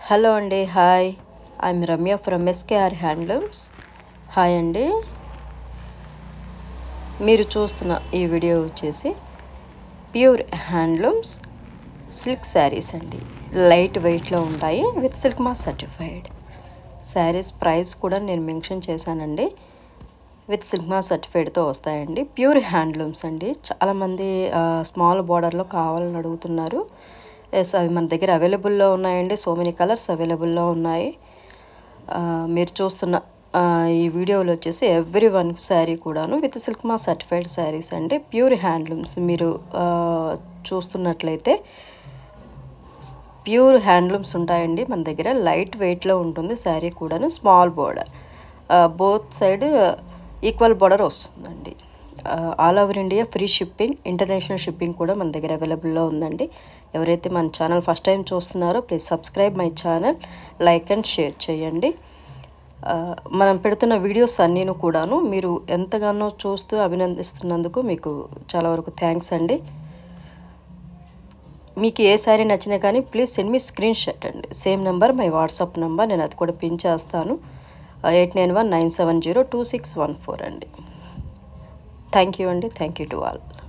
hello అండి hi I'm Ramya from SKR handlooms hi అండి మీరు చూస్తున్న ఈ వీడియో వచ్చేసి ప్యూర్ హ్యాండ్లూమ్స్ సిల్క్ శారీస్ అండి లైట్ వెయిట్లో ఉంటాయి విత్ సిల్క్ మా సర్టిఫైడ్ శారీస్ ప్రైస్ కూడా నేను మెన్షన్ చేశానండి విత్ సిగ్మా సర్టిఫైడ్తో వస్తాయండి ప్యూర్ హ్యాండ్లూమ్స్ అండి చాలామంది స్మాల్ బార్డర్లో కావాలని అడుగుతున్నారు ఎస్ అవి మన దగ్గర అవైలబుల్లో ఉన్నాయండి సో మెనీ కలర్స్ అవైలబుల్లో ఉన్నాయి ఆ, మీరు చూస్తున్న ఆ, ఈ వీడియోలో వచ్చేసి ఎవ్రీ వన్ శారీ కూడాను విత్ సిల్క్ మా సర్టిఫైడ్ శారీస్ అండి ప్యూర్ హ్యాండ్లూమ్స్ మీరు ఆ, చూస్తున్నట్లయితే ప్యూర్ హ్యాండ్లూమ్స్ ఉంటాయండి మన దగ్గర లైట్ వెయిట్లో ఉంటుంది శారీ కూడాను small border both side equal border వస్తుందండి all over India free shipping international shipping కూడా మన దగ్గర అవైలబుల్లో ఉందండి ఎవరైతే మన ఛానల్ ఫస్ట్ టైం చూస్తున్నారో please subscribe my channel like and share చేయండి ఆ, మనం పెడుతున్న వీడియోస్ అన్నీను కూడాను మీరు ఎంతగానో చూస్తూ అభినందిస్తున్నందుకు మీకు చాలా వరకు థ్యాంక్స్ అండి మీకు ఏ శారీ నచ్చినా కానీ ప్లీజ్ సెండ్ మీ స్క్రీన్ షాట్ అండి same number my WhatsApp number నేను అది కూడా పిన్ చేస్తాను eight nine one nine seven zero two six one four అండి థ్యాంక్ యూ అండి థ్యాంక్ యూ టు ఆల్